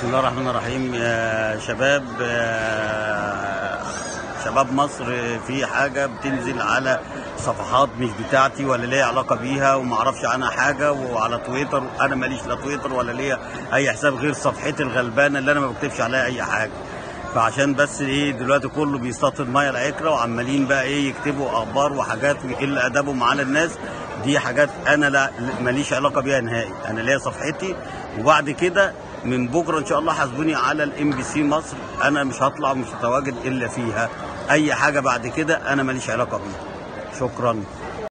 بسم الله الرحمن الرحيم يا شباب آه، شباب مصر في حاجة بتنزل على صفحات مش بتاعتي ولا ليا علاقة بيها وما اعرفش عنها حاجة وعلى تويتر انا ماليش لا تويتر ولا ليا اي حساب غير صفحتي الغلبانة اللي انا ما بكتبش عليها اي حاجة فعشان بس ايه دلوقتي كله بيستطيل ميه العكره وعمالين بقى ايه يكتبوا اخبار وحاجات ويقل ادبهم على الناس دي حاجات انا لا ماليش علاقه بيها نهائي انا ليا صفحتي وبعد كده من بكره ان شاء الله حاسبوني على الام بي سي مصر انا مش هطلع ومش هتواجد الا فيها اي حاجه بعد كده انا ماليش علاقه بيها شكرا